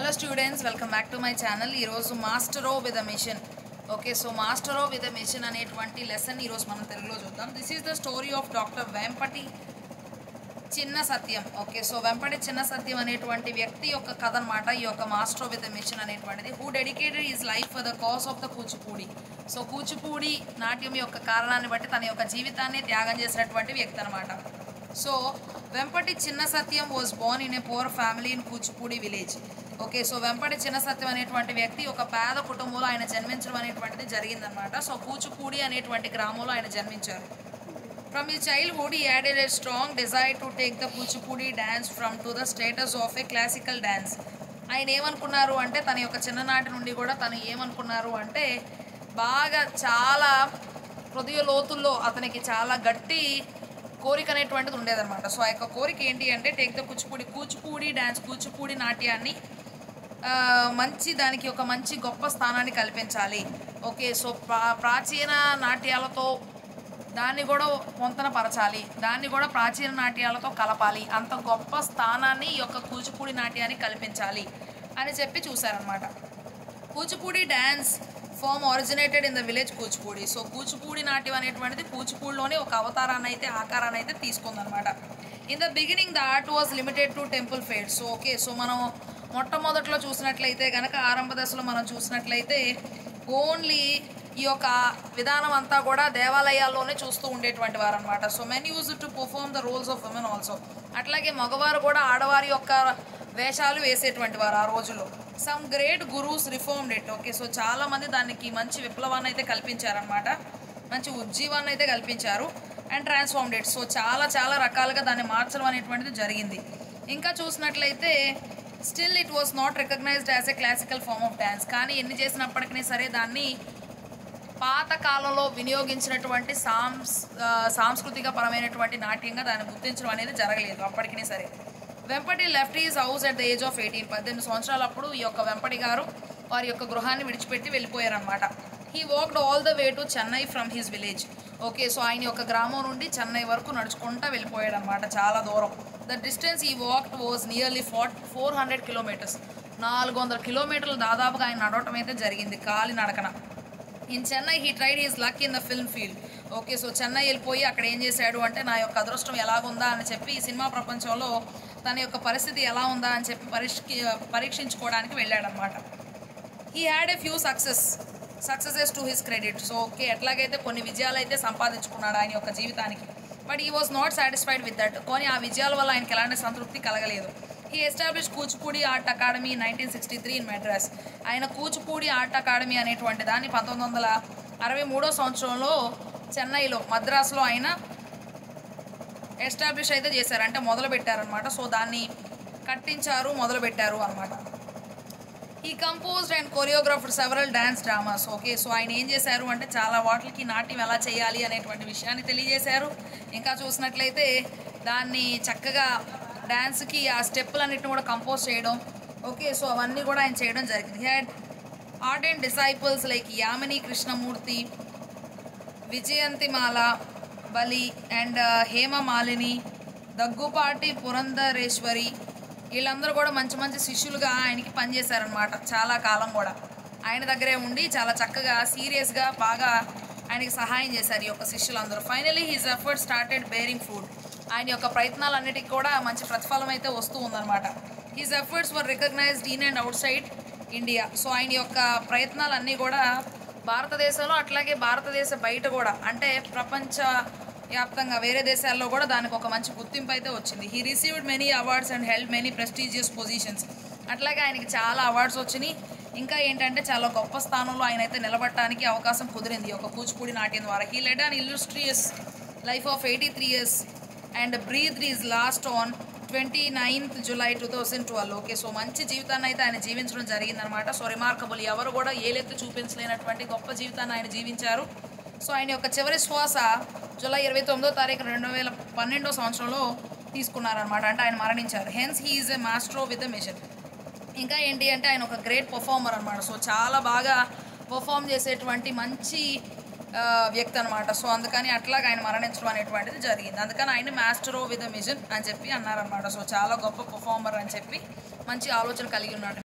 Hello students welcome back to my channel ఈరోజు maestro with a mission okay so maestro with a mission అనేటువంటి lesson ఈరోజు మనం తెలుగులో చూద్దాం this is the story of doctor Vempati Chinna Satyam okay so Vempati Chinna Satyam అనేటువంటి వ్యక్తి యొక్క కథ అనమాట ఈ యొక్క మాస్టర్ విత్ మిషన్ అనేటువంటిది who dedicated his life for the cause of the Kuchipudi so Kuchipudi నాట్యం యొక్క కారణాన్ని బట్టి తన యొక్క జీవితాన్ని త్యాగం చేసినటువంటి వ్యక్తి అనమాట so Vempati Chinna Satyam was born in a poor family in Kuchipudi village okay so Vempati Chinna Satyam అనేటువంటి వ్యక్తి ఒక పేద కుటుంబంలో ఆయన జన్మించడం అనేటువంటిది జరిగిందనమాట సో కూచిపూడి అనేటువంటి గ్రామంలో ఆయన జన్మించారు From his childhood, he had a strong desire to take the Kuchipudi dance from to the status of a classical dance. ఆయన ఏమనుకున్నారు అంటే తన యొక్క చిన్ననాటి నుండి కూడా తను ఏమనుకున్నారు అంటే బాగా చాలా హృదయ లోతుల్లో అతనికి చాలా గట్టి కోరిక అనేటువంటిది ఉండేదన్నమాట సో ఆ యొక్క కోరిక ఏంటి అంటే take the Kuchipudi Kuchipudi dance Kuchipudi నాట్యాన్ని ఆ, మంచి దానికి ఒక మంచి గొప్ప స్థానాన్ని కల్పించాలి ఓకే సో ప్రా ప్రాచీన నాట్యాలతో దాన్ని కూడా పొంతన పరచాలి దాన్ని కూడా ప్రాచీన నాట్యాలతో కలపాలి అంత గొప్ప స్థానాన్ని ఈ యొక్క కూచిపూడి నాట్యాన్ని కల్పించాలి అని చెప్పి చూశారనమాట Kuchipudi dance form originated in the village Kuchipudi so Kuchipudi నాట్యం అనేటువంటిది కూచిపూడిలోనే ఒక అవతారాన్ని అయితే ఆకారాన్ని అయితే తీసుకుందనమాట in the beginning the art was limited to temple fair so okay so మనం మొట్టమొదట్లో చూసినట్లయితే కనుక ఆరంభ దశలో మనం చూసినట్లయితే ఓన్లీ ఈ యొక్క విధానం అంతా కూడా దేవాలయాల్లోనే చూస్తూ ఉండేటువంటి వారు అనమాట so men use to perform the roles of women also అట్లాగే మగవారు కూడా ఆడవారి యొక్క వేషాలు వేసేటువంటి వారు ఆ రోజుల్లో some great gurus reformed it okay so చాలా మంది దానికి మంచి విప్లవాన్ని అయితే కల్పించారనమాట మంచి ఉజ్జీవాన్ని అయితే కల్పించారు అండ్ ట్రాన్స్ఫార్మ్డ్ ఇట్ సో చాలా చాలా రకాలుగా దాన్ని మార్చడం అనేటువంటిది జరిగింది ఇంకా చూసినట్లయితే still it was not recognised as a classical form of dance కానీ ఎన్ని చేసినప్పటికీ సరే దాన్ని పాత కాలంలో వినియోగించినటువంటి సాంస్ ఆ, సాంస్కృతిక పరమైనటువంటి నాట్యంగా దాన్ని గుర్తించడం అనేది జరగలేదు అప్పటికి సరే Vempati left his house at the age of eighteen పద్దెనిమిది సంవత్సరాలప్పుడు ఈ యొక్క వెంపటి గారు వారి యొక్క గృహాన్ని విడిచిపెట్టి వెళ్ళిపోయారనమాట he walked all the way to Chennai from his village okay so ఆయన యొక్క గ్రామం నుండి చెన్నై వరకు నడుచుకుంటా వెళ్ళిపోయాడు అనమాట చాలా దూరం the distance he walked was nearly four four hundred kilometres నాలుగు వందల కిలోమీటర్లు దాదాపుగా ఆయన నడవటం అయితే జరిగింది కాలి నడకన in Chennai he tried his luck in the film field okay so Chennai వెళ్ళిపోయి అక్కడ ఏం చేశాడు అంటే నా యొక్క అదృష్టం ఎలాగుందా అని చెప్పి ఈ సినిమా ప్రపంచంలో తన యొక్క పరిస్థితి ఎలా ఉందా అని చెప్పి పరీక్షకి పరీక్షించుకోవడానికి వెళ్ళాడనమాట he had a few success successes to his credit so okay ఎట్లాగైతే కొన్ని విజయాలు అయితే సంపాదించుకున్నాడు ఆయన యొక్క జీవితానికి but he was not satisfied with that కానీ ఆ విజయాల వల్ల ఆయనకి ఎలాంటి సంతృప్తి కలగలేదు he establish Kuchipudi art academy nineteen sixty three in Madras ఆయన కూచిపూడి ఆర్ట్ అకాడమీ అనేటువంటి దాన్ని పంతొమ్మిది వందల అరవై మూడో సంవత్సరంలో చెన్నైలో మద్రాసులో ఆయన ఎస్టాబ్లిష్ అయితే చేశారు అంటే మొదలు పెట్టారనమాట సో దాన్ని కట్టించారు మొదలు పెట్టారు అనమాట he composed and choreographer several dance dramas okay so ఆయన ఏం చేశారు అంటే చాలా వాటికి నాట్యం ఎలా చేయాలి అనేటువంటి విషయాన్ని తెలియజేశారు ఇంకా చూసినట్లయితే దాన్ని చక్కగా డ్యాన్స్కి ఆ స్టెప్పులన్నిటిని కూడా కంపోజ్ చేయడం ఓకే సో అవన్నీ కూడా ఆయన చేయడం జరిగింది had art and disciples like Yamini Krishnamurthy Vyjayanthimala Bali and Hema Malini Daggubati Purandeswari వీళ్ళందరూ కూడా మంచి మంచి శిష్యులుగా ఆయనకి పనిచేశారనమాట చాలా కాలం కూడా ఆయన దగ్గరే ఉండి చాలా చక్కగా సీరియస్గా బాగా ఆయనకి సహాయం చేశారు ఈ యొక్క శిష్యులందరూ finally his effort started bearing fruit ఆయన యొక్క ప్రయత్నాలన్నిటికీ కూడా మంచి ప్రతిఫలం అయితే వస్తూ ఉందన్నమాట his efforts were recognised in and outside India so ఆయన యొక్క ప్రయత్నాలన్నీ కూడా భారతదేశంలో అట్లాగే భారతదేశ బయట కూడా అంటే ప్రపంచ వ్యాప్తంగా వేరే దేశాల్లో కూడా దానికి ఒక మంచి గుర్తింపు అయితే వచ్చింది he received many awards and held many prestigious positions అట్లాగే ఆయనకి చాలా అవార్డ్స్ వచ్చినాయి ఇంకా ఏంటంటే చాలా గొప్ప స్థానంలో ఆయన అయితే నిలబడటానికి అవకాశం కుదిరింది ఈ యొక్క కూచిపూడి నాట్యం ద్వారా he led an illustrious life of eighty three years and breath his last on twenty ninth July two thousand twelve okay so మంచి జీవితాన్ని అయితే ఆయన జీవించడం జరిగిందనమాట సో రిమార్కబుల్ ఎవరు కూడా ఏలెత్తు చూపించలేనటువంటి గొప్ప జీవితాన్ని ఆయన జీవించారు సో ఆయన యొక్క చివరి శ్వాస జూలై ఇరవై తొమ్మిదో తారీఖు రెండు వేల పన్నెండో సంవత్సరంలో తీసుకున్నారనమాట అంటే ఆయన మరణించారు hence he is a maestro with a mission ఇంకా ఏంటి అంటే ఆయన ఒక గ్రేట్ పర్ఫార్మర్ అనమాట సో చాలా బాగా పర్ఫామ్ చేసేటువంటి మంచి ఆ, వ్యక్తి అనమాట సో అందుకని అట్లాగా ఆయన మరణించడం అనేటువంటిది జరిగింది అందుకని ఆయన మాస్టరో విత్ మిషన్ అని చెప్పి అన్నారనమాట సో చాలా గొప్ప పర్ఫార్మర్ అని చెప్పి మంచి ఆలోచన కలిగి ఉన్నాడు